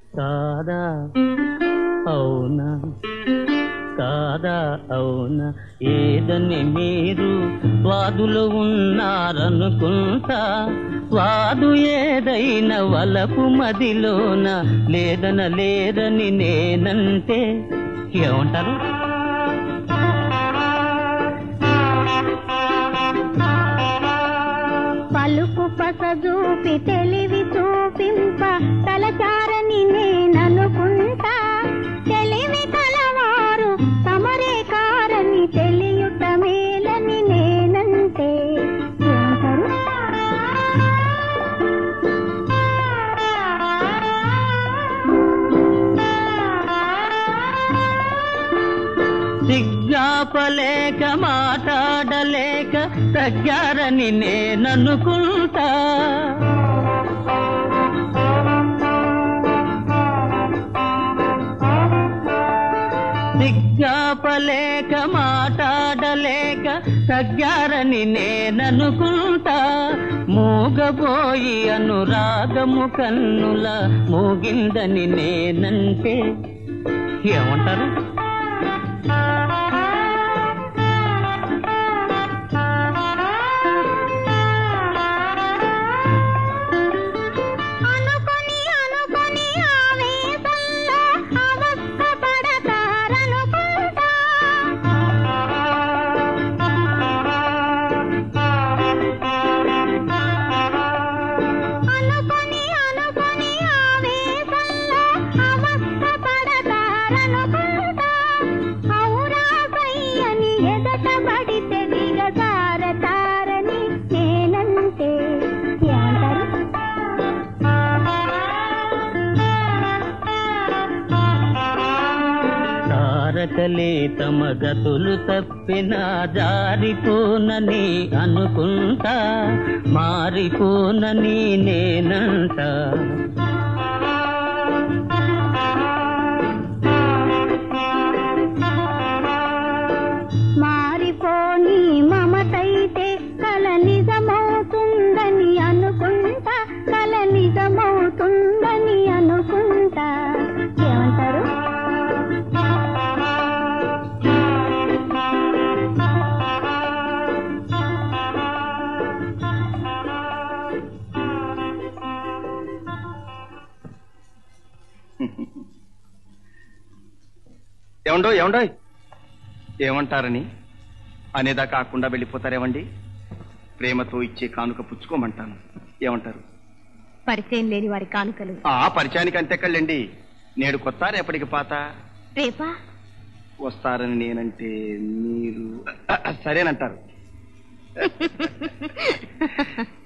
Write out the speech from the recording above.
కాదా అవునా కాదా అవునా ఏదని మీరు వాదులు ఉన్నారనుకుంటా వాదు ఏదైనా వలపు మదిలోన లేదన లేదని నేనంటే ఏమంటారు పలుకు పస చూపి తెలివి చూపింప తలచారని నేననుకుంటా తెలివి కలవారు తమరే కారని తెలియుట మేలని నేనంటే ఏమంటారు? సిగ్గాపలేక మాట్లాడలేక తగ్గారని నేననుకుంటా సిగ్గాపలేక మాట్లాడలేక తగ్గారని నేననుకుంటా మూగబోయి అనురాగము కన్నుల మూగిందని నేనంటే ఏమంటారు అనుకొని అనుకొని ఆవేశంలో అవస్థ పడతారనుకుంటా అనుకొని అనుకొని ఆవేశంలో అవస్థ పడతారనుకుంటా ఔరా సయ్యని ఎదట పడితే దిగజారతారని నేనంటే ఏమంటారు తారకలే తమ గతులు తప్పిన జారిపోనని అనుకుంటా మారిపోనని నేనంట మారిపోని మమతైతే కల నిజమవుతుందని అనుకుంటా కల నిజమవుతుందని అనుకుంటా ఏమంటారు ఏమండో ఏమండో ఏమంటారని అనేదా కాకుండా వెళ్ళిపోతారేమండి ప్రేమతో ఇచ్చే కానుక పుచ్చుకోమంటాను ఏమంటారు పరిచయం లేని వారి కానుకలు ఆ పరిచయానికి అంతెక్కళ్ళండి నేడు కొత్త రేపటికి పాత రేపా వస్తారని నేనంటే మీరు సరేనంటారు